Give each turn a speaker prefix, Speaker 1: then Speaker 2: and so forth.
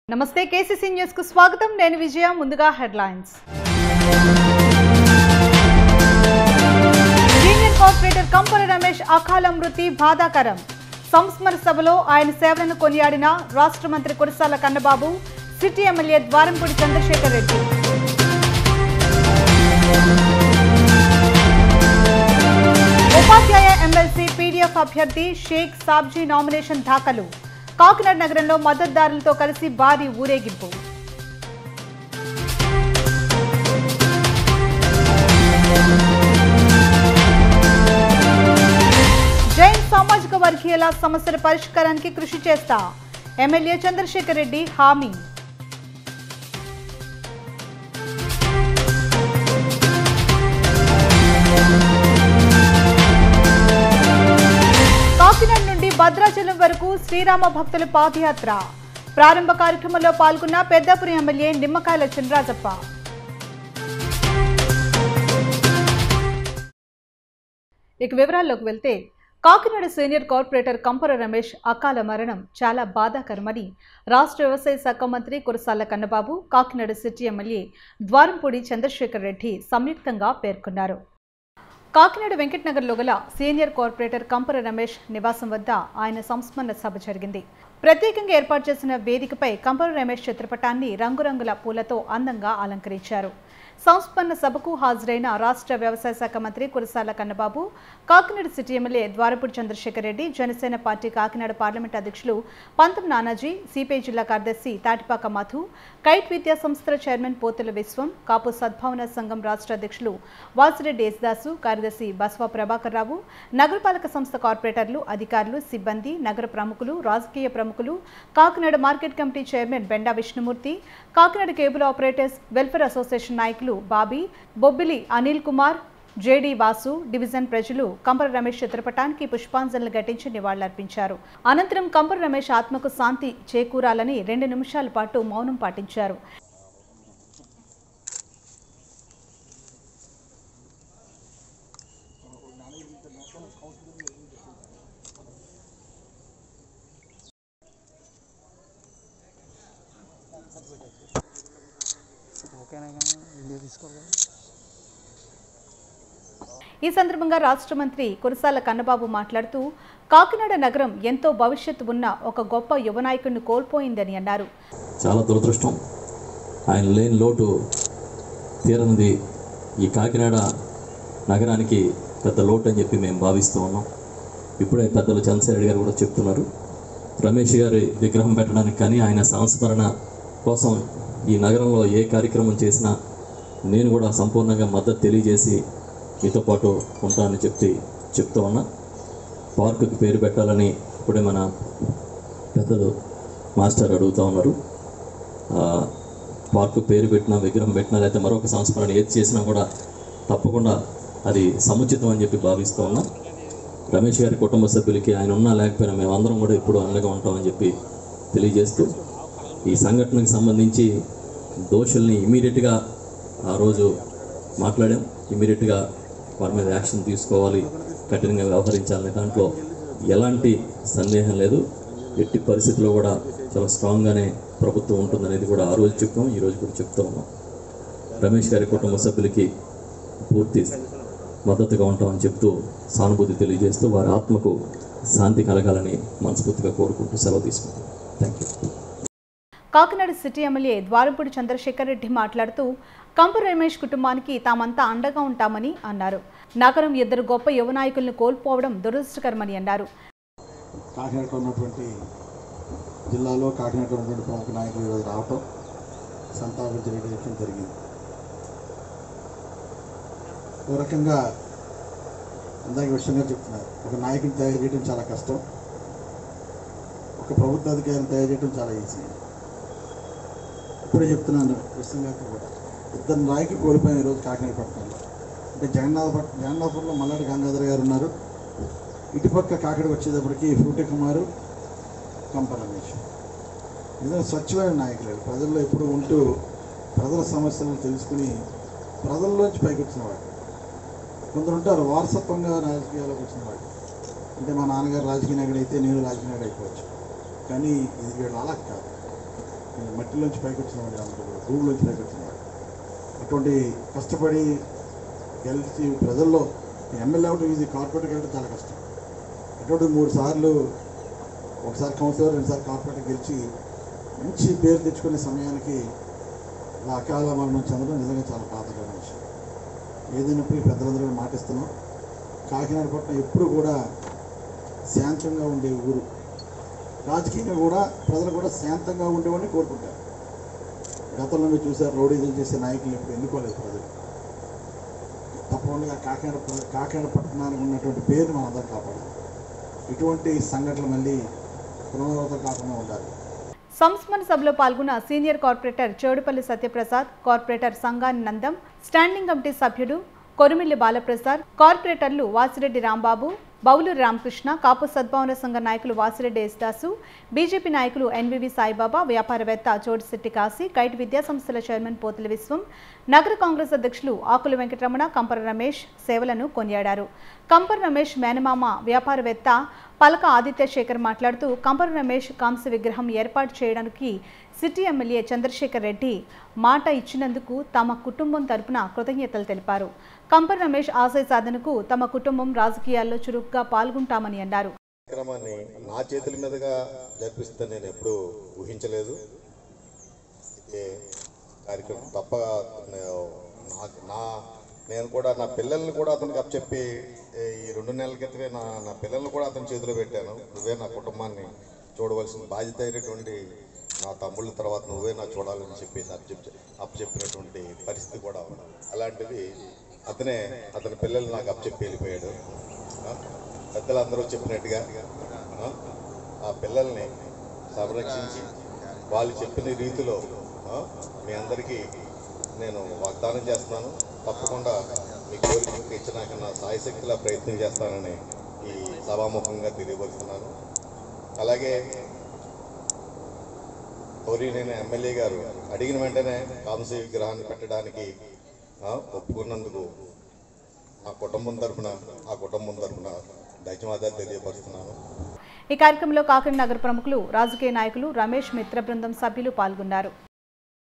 Speaker 1: నమస్తే KCC news కు స్వాగతం నేను విజయ ముందుగా headlines senior corporator Kampala Ramesh అకాల మృతి బాధాకరం సంస్మర సభలో ఆయన సేవలను కొనియాడిన రాష్ట్ర మంత్రి కురసాల కన్నబాబు సిటీ ఎమ్మెల్యే ద్వారంపూడి చంద్రశేఖర్ రెడ్డి ఉపాధ్యాయ ఎమ్మెల్సీ పీడీఎఫ్ అభ్యర్థి షేక్ సాబ్జీ నామినేషన్ దాఖలు కాకినాడ నగరంలో మద్దతుదారులతో కలిసి భారీ ఊరేగింపు జైన్ సామాజిక వర్గీయుల సమస్యల పరిష్కారానికి కృషి చేస్తా ఎమ్మెల్యే చంద్రశేఖర్ రెడ్డి హామీ కాకినాడ నుండి భద్రాచలం వరకు శ్రీరామ భక్తుల పాదయాత్ర ప్రారంభ కార్యక్రమంలో పాల్గొన్న పెద్దాపురం ఎమ్మెల్యే నిమ్మకాయల చినరాజప్ప ఇక వివరాల్లోకి వెళ్తే కాకినాడ సీనియర్ కార్పొరేటర్ కంపర రమేష్ అకాల మరణం చాలా బాధాకరమని రాష్ట్ర వ్యవసాయ శాఖ మంత్రి కురసాల కన్నబాబు కాకినాడ సిటీ ఎమ్మెల్యే ద్వారంపూడి చంద్రశేఖర్ రెడ్డి సంయుక్తంగా పేర్కొన్నారు కాకినాడ వెంకటనగర్లో గల సీనియర్ కార్పొరేటర్ కంపర రమేష్ నివాసం వద్ద ఆయన సంస్మరణ సభ జరిగింది ప్రత్యేకంగా ఏర్పాటు చేసిన వేదికపై కంపర రమేష్ చిత్రపటాన్ని రంగురంగుల పూలతో అందంగా అలంకరించారు సంస్మరణ సభకు హాజరైన రాష్ట్ర వ్యవసాయ శాఖ మంత్రి Kurasala Kannababu Kakinada city MLA Dwarapudi Chandrasekhar Reddy Janasena party Kakinada parliament అధ్యక్షులు పంతం నానాజీ సిపిఐ జిల్లా కార్యదర్శి తాటిపాక మధు కైట్ విద్యా సంస్థల చైర్మన్ పోతుల విశ్వం కాపు సద్భావన సంఘం రాష్ట్ర అధ్యక్షులు వాసిరెడ్డి యేసుదాసు కార్యదర్శి బస్వా ప్రభాకర్ రావు నగరపాలక సంస్థ కార్పొరేటర్లు అధికారులు సిబ్బంది నగర ప్రముఖులు రాజకీయ ప్రముఖులు Kakinada market committee chairman Benda Vishnumurthy Kakinada cable operators welfare association నాయకులు Bobby Bobbili Anil Kumar JD Vasu division ప్రజలు కంపర రమేష్ చిత్రపటానికి పుష్పాంజలిని ఘటించి నివాళులర్పించారు అనంతరం కంపర రమేష్ ఆత్మకు శాంతి చేకూరాలని రెండు నిమిషాల పాటు మౌనం పాటించారు
Speaker 2: ఓకేనా కానీ వీడియో తీసుకోవాలి
Speaker 1: ఈ సందర్భంగా రాష్ట్ర మంత్రి కురసాల కన్నబాబు మాట్లాడుతూ కాకినాడ నగరం ఎంతో భవిష్యత్తు ఉన్న ఒక గొప్ప యువ నాయకుడిని కోల్పోయిందని అన్నారు
Speaker 3: చాలా దురదృష్టం ఆయన లేని లోటు తీరనిది ఈ కాకినాడ నగరానికి పెద్ద లోటు అని చెప్పి మేము భావిస్తూ ఉన్నాం ఇప్పుడే పెద్దలు చంద్రశేఖర్ గారు కూడా చెప్తున్నారు రమేష్ గారి విగ్రహం పెట్టడానికి కానీ ఆయన సంస్మరణ కోసం ఈ నగరంలో ఏ కార్యక్రమం చేసినా నేను కూడా సంపూర్ణంగా మద్దతు తెలియజేసి మీతో పాటు ఉంటానని చెప్పి చెప్తూ ఉన్నా పార్కుకి పేరు పెట్టాలని ఇప్పుడే మన పెద్దలు మాస్టర్ అడుగుతూ ఉన్నారు ఆ, పార్కు పేరు పెట్టినా విగ్రహం పెట్టినా లేకపోతే మరొక సంస్మరణ ఏది చేసినా కూడా తప్పకుండా అది సముచితం అని చెప్పి భావిస్తూ ఉన్నాం రమేష్ గారి కుటుంబ సభ్యులకి ఆయన ఉన్నా లేకపోయినా మేమందరం కూడా ఇప్పుడు అండగా ఉంటామని చెప్పి తెలియజేస్తూ ఈ సంఘటనకు సంబంధించి దోషుల్ని ఇమీడియట్గా ఆ రోజు మాట్లాడాం ఇమీడియట్గా వారి మీద యాక్షన్ తీసుకోవాలి కఠినంగా వ్యవహరించాలనే దాంట్లో ఎలాంటి సందేహం లేదు ఎట్టి పరిస్థితుల్లో కూడా చాలా స్ట్రాంగ్గానే ప్రభుత్వం ఉంటుందనేది కూడా ఆ రోజు చెప్పాం ఈ రోజు కూడా చెప్తూ ఉన్నాం రమేష్ గారి కుటుంబ సభ్యులకి పూర్తి మద్దతుగా ఉంటామని చెప్తూ సానుభూతి తెలియజేస్తూ వారి ఆత్మకు శాంతి కలగాలని మనస్ఫూర్తిగా కోరుకుంటూ సెలవు తీసుకుంటాం thank you
Speaker 1: Kakinada city MLA Dwarampudi Chandrasekhar Reddy మాట్లాడుతూ కంపు రమేష్ కుటుంబానికి తామంతా అండగా ఉంటామని అన్నారు నగరం ఇద్దరు గొప్ప యువ నాయకులను కోల్పోవడం దురదృష్టకరమని అన్నారు
Speaker 4: కాకినాడలో ఉన్నటువంటి జిల్లాలో కాకినాడలో ఉన్నటువంటి ప్రముఖ నాయకులు ఈరోజు రావటం సంతాపం తెలియజేయడం జరిగింది ఓ రకంగా ఇందాక విషయంగా చెప్తున్నారు ఒక నాయకుని తయారు చేయడం చాలా కష్టం ఒక ప్రభుత్వ అధికారిని తయారు చేయడం చాలా ఈజీ ఇప్పుడే చెప్తున్నాను విషయంగా కూడా ఇద్దరు నాయకులు కోల్పోయాం ఈరోజు కాకినాడ పట్టణంలో అంటే జగన్నాథ పట్ జగన్నాథపురంలో మల్లాడి గంగాధర్ గారు ఉన్నారు ఇటుపక్క కాకినాడ వచ్చేటప్పటికి ఫ్రూటి కుమారు కంప రమేష్ నిజంగా స్వచ్ఛమైన నాయకులు ప్రజల్లో ఎప్పుడు ఉంటూ ప్రజల సమస్యలను తెలుసుకుని ప్రజల్లోంచి పైకి వచ్చిన వాడు కొందరు ఉంటారు వారసత్వంగా రాజకీయాల్లోకి వచ్చిన వాడు అంటే మా నాన్నగారు రాజకీయ నాయకుడు అయితే నేను రాజకీయ నాయకుడు అయిపోవచ్చు కానీ ఇది వీళ్ళు అలా కాదు నేను నుంచి పైకి వచ్చిన వాళ్ళు అందరూ కూడా భూమి నుంచి పైకి వచ్చిన వాళ్ళు అటువంటి కష్టపడి గెలిచి ప్రజల్లో ఎమ్మెల్యే అవడం ఇది కార్పొరేట్కి వెళ్ళడం చాలా కష్టం అటువంటి మూడు సార్లు ఒకసారి కౌన్సిలర్ రెండుసార్లు కార్పొరేట్ గెలిచి మంచి పేరు తెచ్చుకునే సమయానికి ఇలా అకాల మరణం చెందడం నిజంగా చాలా బాధకరమైన విషయం ఏదైనప్పుడు ఈ పెద్దలందరూ మాటిస్తున్నాం కాకినాడ పట్టణం ఎప్పుడు కూడా శాంతంగా ఉండే ఊరు రాజకీయంగా కూడా ప్రజలు కూడా శాంతంగా ఉండేవాడిని కోరుకుంటారు గతంలో మీరు చూసారు రౌడీజం చేసే నాయకులు ఇప్పుడు ఎన్నుకోలేదు ప్రజలు తప్పకుండా కాకినాడ ప్ర- కాకినాడ పట్టణానికి ఉన్నటువంటి పేరు మనం అందరం కాపాడాలి ఇటువంటి సంఘటనలు మళ్ళీ పునరావృతం కాకుండా ఉండాలి
Speaker 1: సంస్మరణ సభలో పాల్గొన్న senior corporator Choudupalli Satyaprasad corporator Sangani Nandam standing committee సభ్యుడు కొరుమిల్లి బాలప్రసాద్ కార్పొరేటర్లు వాసిరెడ్డి రాంబాబు బౌలూరి రామకృష్ణ కాపు సద్భావన సంఘ నాయకులు వాసిరెడ్డి యేసుదాసు బీజేపీ నాయకులు ఎన్వివి సాయిబాబా వ్యాపారవేత్త చోటిశెట్టి కాశీ కైట్ విద్యా సంస్థల చైర్మన్ పోతుల విశ్వం నగర కాంగ్రెస్ అధ్యక్షులు ఆకుల వెంకటరమణ కంపర రమేష్ సేవలను కొనియాడారు కంపర రమేష్ మేనమామ వ్యాపారవేత్త పలక ఆదిత్య శేఖర్ మాట్లాడుతూ కంపర రమేష్ కాంస్య విగ్రహం ఏర్పాటు చేయడానికి సిటీ ఎమ్మెల్యే చంద్రశేఖర్ రెడ్డి మాట ఇచ్చినందుకు తమ కుటుంబం తరపున కృతజ్ఞతలు తెలిపారు కంపర రమేష్ ఆశయ సాధనకు తమ కుటుంబం రాజకీయాల్లో చురుగ్గా పాల్గొంటామని అన్నారు
Speaker 5: కార్యక్రమాన్ని నా చేతుల మీదుగా జరిపిస్తే నేను ఎప్పుడూ ఊహించలేదు ఏ కార్యక్రమం తప్ప నేను నాకు నా నేను కూడా నా పిల్లల్ని కూడా అతనికి అప్పచెప్పి ఏ, ఈ రెండు నెలల క్రితమే నా నా పిల్లల్ని కూడా అతని చేతిలో పెట్టాను నువ్వే నా కుటుంబాన్ని చూడవలసిన బాధ్యత అయినటువంటి నా తమ్ముళ్ళ తర్వాత నువ్వే నా చూడాలని చెప్పేసి అప్పచెప్పి అప్పచెప్పినటువంటి పరిస్థితి కూడా ఉంది అలాంటిది అతనే అతని పిల్లలు నాకు అప్పచెప్పి వెళ్ళిపోయాడు ఆ? పెద్దలందరూ చెప్పినట్టుగా ఆ? ఆ పిల్లల్ని సంరక్షించి వాళ్ళు చెప్పిన రీతిలో ఆ? మీ అందరికీ నేను వాగ్దానం చేస్తున్నాను తప్పకుండా మీ కోరిక ఇచ్చినాక నా సాయశక్తిలా ప్రయత్నం చేస్తానని ఈ సభాముఖంగా తెలియపరుస్తున్నాను అలాగే గౌరీనైన ఎమ్మెల్యే గారు అడిగిన వెంటనే కాంస్య విగ్రహాన్ని పెట్టడానికి ఆ, ఒప్పుకున్నందుకు ఆ కుటుంబం తరపున ఆ కుటుంబం తరపున ధన్యవాదాలు తెలియపరుస్తున్నాను
Speaker 1: ఈ కార్యక్రమంలో కాకినాడ నగర ప్రముఖులు రాజకీయ నాయకులు రమేష్ మిత్ర బృందం సభ్యులు పాల్గొన్నారు